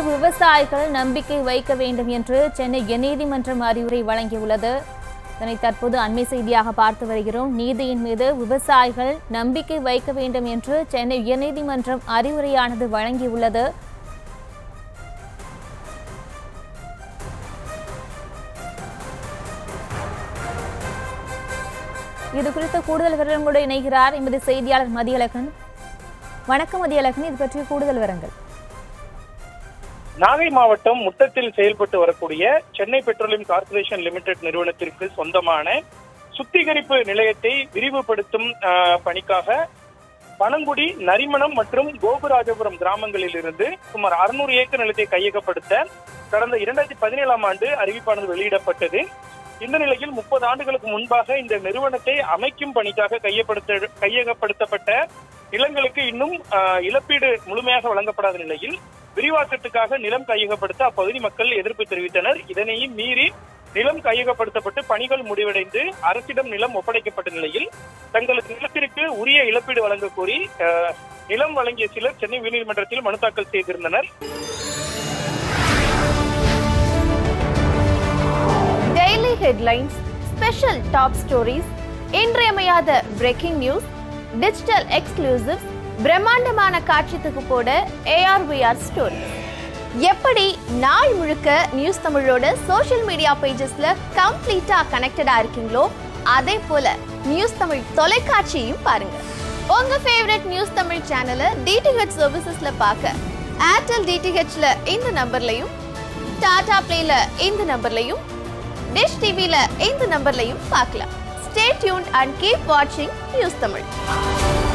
விவசாயிகள் நம்பிக்கை வைக்க வேண்டும் என்று சென்னை உயர்நீதிமன்றம் அறிவுரை வழங்கியுள்ளது இதனை தற்போது அண்மை செய்தியாக பார்த்து வருகிறோம் நீதியின் மீது விவசாயிகள் நம்பிக்கை வைக்க வேண்டும் என்று சென்னை உயர்நீதிமன்றம் அறிவுரையானது வழங்கியுள்ளது இது குறித்த கூடுதல் விவரங்களோடு இணைகிறார் எமது செய்தியாளர் மதியழகன் வணக்கம் மதியழகன் இது பற்றிய கூடுதல் விவரங்கள் நாகை மாவட்டம் முட்டத்தில் செயல்பட்டு வரக்கூடிய சென்னை பெட்ரோலியம் கார்ப்பரேஷன் லிமிடெட் நிறுவனத்திற்கு சொந்தமான சுத்திகரிப்பு நிலையத்தை விரிவுபடுத்தும் ஆஹ், பணிக்காக பனங்குடி நரிமணம் மற்றும் கோபுராஜபுரம் கிராமங்களில் இருந்து சுமார் 600 ஏக்கர் நிலத்தை கையகப்படுத்த கடந்த இரண்டாயிரத்தி பதினேழாம் ஆண்டு அறிவிப்பானது வெளியிடப்பட்டது இந்த நிலையில் முப்பது ஆண்டுகளுக்கு முன்பாக இந்த நிறுவனத்தை அமைக்கும் பணிக்காக கையப்படுத்த கையகப்படுத்தப்பட்ட நிலங்களுக்கு இன்னும் ஆஹ், இழப்பீடு முழுமையாக வழங்கப்படாத நிலையில் விரிவாக்கத்துக்காக நிலம் கையகப்படுத்த அப்பகுதி மக்கள் எதிர்ப்பு தெரிவித்தனர் இதனையும் மீறி நிலம் கையகப்படுத்தப்பட்டு பணிகள் முடிவடைந்து அரசிடம் நிலம் ஒப்படைக்கப்பட்ட நிலையில் தங்களது நிலத்திற்கு உரிய இழப்பீடு வழங்க கோரி ஆஹ், நிலம் வழங்கிய சிலர் சென்னை உயர்நீதிமன்றத்தில் மனு தாக்கல் செய்திருந்தனர் daily headlines special top stories இன்றியமையாத பிரேக்கிங் நியூஸ் டிஜிட்டல் எக்ஸ்க்ளூசிவ்ஸ் பிரம்மாண்டமான காட்சி தொகுப்போட ஏஆர்விஆர் ஸ்டோரி எப்படி நாள் முழுக்க நியூஸ் தமிழோட சோஷியல் மீடியா பேஜஸ்ல கம்ப்ளீட்டா கனெக்டடா இருக்கீங்களோ அதே போல நியூஸ் தமிழ் தொலைக்காட்சியையும் பாருங்க உங்க ஃபேவரட் நியூஸ் தமிழ் சேனலை டிடிஹெச் சர்வீசஸ்ல பார்க்க ஏர்டெல் டிடிஹெச்ல இந்த நம்பர்லையும் டாடா பிளேல இந்த நம்பர்லையும் டிஷ் டிவில இந்த நம்பர்லையும் பார்க்கலாம் ஸ்டே டியூன் அண்ட் கீப் வாட்சிங் நியூஸ் தமிழ்